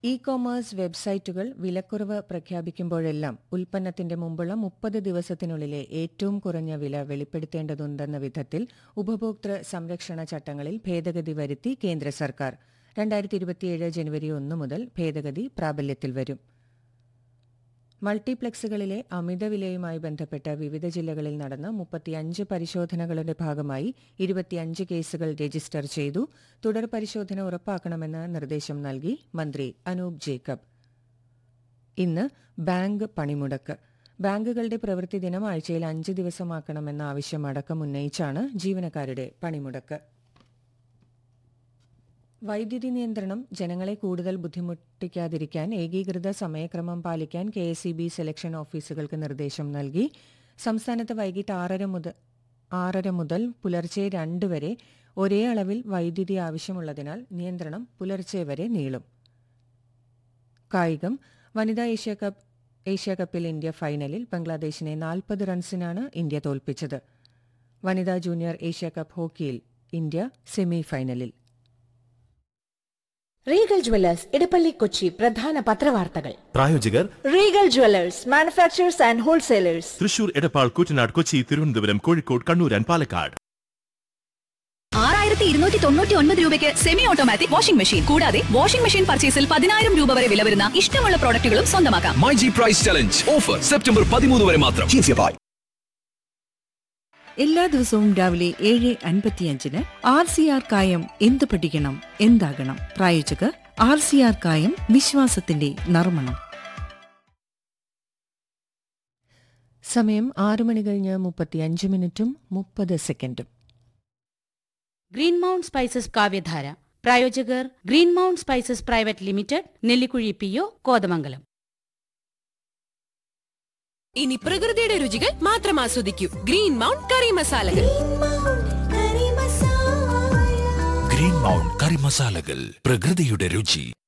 E commerce വെബ്സൈറ്റുകൾ വിലക്കുറവ് പ്രഖ്യാപിക്കുമ്പോഴെല്ലാം ഉൽപ്പന്നത്തിന്റെ മുമ്പുള്ള മുപ്പത് ദിവസത്തിനുള്ളിലെ ഏറ്റവും കുറഞ്ഞ വില വെളിപ്പെടുത്തേണ്ടതുണ്ടെന്ന വിധത്തിൽ ഉപഭോക്തൃ സംരക്ഷണ ചട്ടങ്ങളിൽ ഭേദഗതി വരുത്തി കേന്ദ്ര സർക്കാർ രണ്ടായിരത്തി ഇരുപത്തിയേഴ് ജനുവരി ഒന്ന് മുതൽ ഭേദഗതി പ്രാബല്യത്തിൽ വരും മൾട്ടിപ്ലക്സുകളിലെ അമിതവിലയുമായി ബന്ധപ്പെട്ട് വിവിധ ജില്ലകളിൽ നടന്ന മുപ്പത്തിയഞ്ച് പരിശോധനകളുടെ ഭാഗമായി ഇരുപത്തിയഞ്ച് കേസുകൾ രജിസ്റ്റർ ചെയ്തു തുടർ പരിശോധന ഉറപ്പാക്കണമെന്ന് നിർദ്ദേശം നൽകി മന്ത്രി അനൂപ് ജേക്കബ് ഇന്ന് ബാങ്ക് പണിമുടക്ക് ബാങ്കുകളുടെ പ്രവൃത്തി ദിനം ആഴ്ചയിൽ അഞ്ച് ദിവസമാക്കണമെന്ന ആവശ്യം അടക്കം ഉന്നയിച്ചാണ് ജീവനക്കാരുടെ പണിമുടക്ക് വൈദ്യുതി നിയന്ത്രണം ജനങ്ങളെ കൂടുതൽ ബുദ്ധിമുട്ടിക്കാതിരിക്കാൻ ഏകീകൃത സമയക്രമം പാലിക്കാൻ K S E B selection ഓഫീസുകൾക്ക് നിർദ്ദേശം നൽകി സംസ്ഥാനത്ത് വൈകിട്ട് ആറര മുതൽ ആറര മുതൽ പുലർച്ചെ രണ്ട് വരെ ഒരേ അളവിൽ വൈദ്യുതി ആവശ്യമുള്ളതിനാൽ നിയന്ത്രണം പുലർച്ചെ വരെ നീളും കായികം വനിതാ ഏഷ്യ കപ്പ് ഏഷ്യ കപ്പിൽ ഇന്ത്യ ഫൈനലിൽ ബംഗ്ലാദേശിനെ നാൽപ്പത് റൺസിനാണ് ഇന്ത്യ തോൽപ്പിച്ചത് വനിതാ ജൂനിയർ ഏഷ്യ കപ്പ് ഹോക്കിയിൽ ഇന്ത്യ സെമി ഫൈനലിൽ റീഗൽ ജ്വല്ലേഴ്സ് ഇടപ്പള്ളി കൊച്ചി പ്രധാന പത്രവാർത്തകൾ പ്രായോജകർ Regal Jewellers manufacturers and wholesalers Thrissur Edappal Koottanad Kochi Thiruvananthapuram Kozhikode Kannur and Palakkad ആറായിരത്തി ഇരുന്നൂറ്റി തൊണ്ണൂറ്റി ഒൻപത് രൂപയ്ക്ക് സെമി ഓട്ടോമാറ്റിക് വാഷിംഗ് മെഷീൻ കൂടാതെ വാഷിംഗ് മെഷീൻ പർച്ചേസിൽ പതിനായിരം രൂപ വരെ വില വരുന്ന ഇഷ്ടമുള്ള പ്രോഡക്റ്റുകളും സ്വന്തമാക്കാം My G price challenge offer September പതിമൂന്ന് വരെ മാത്രം എല്ലാ ദിവസവും രാവിലെ ഏഴ് അൻപത്തിയഞ്ചിന് ആർ സി ആർ കായം എന്ത് പഠിക്കണം എന്താകണം പ്രായോജകർ ആർ സി ആർ കായം വിശ്വാസത്തിന്റെ നർമ്മണം സമയം ആറ് മണി കഴിഞ്ഞ് മുപ്പത്തിയഞ്ച് മിനിറ്റും മുപ്പത് സെക്കൻഡും ഗ്രീൻ മൗണ്ട് സ്പൈസസ് കാവ്യധാര പ്രായോജകർ Green Mount Spices private limited Nellikuzhi P O Kothamangalam ഇനി പ്രകൃതിയുടെ രുചികൾ മാത്രം ആസ്വദിക്കൂ ഗ്രീൻ മൗണ്ട് കറി മസാലകൾ ഗ്രീൻ മൗണ്ട് കറി മസാലകൾ പ്രകൃതിയുടെ രുചി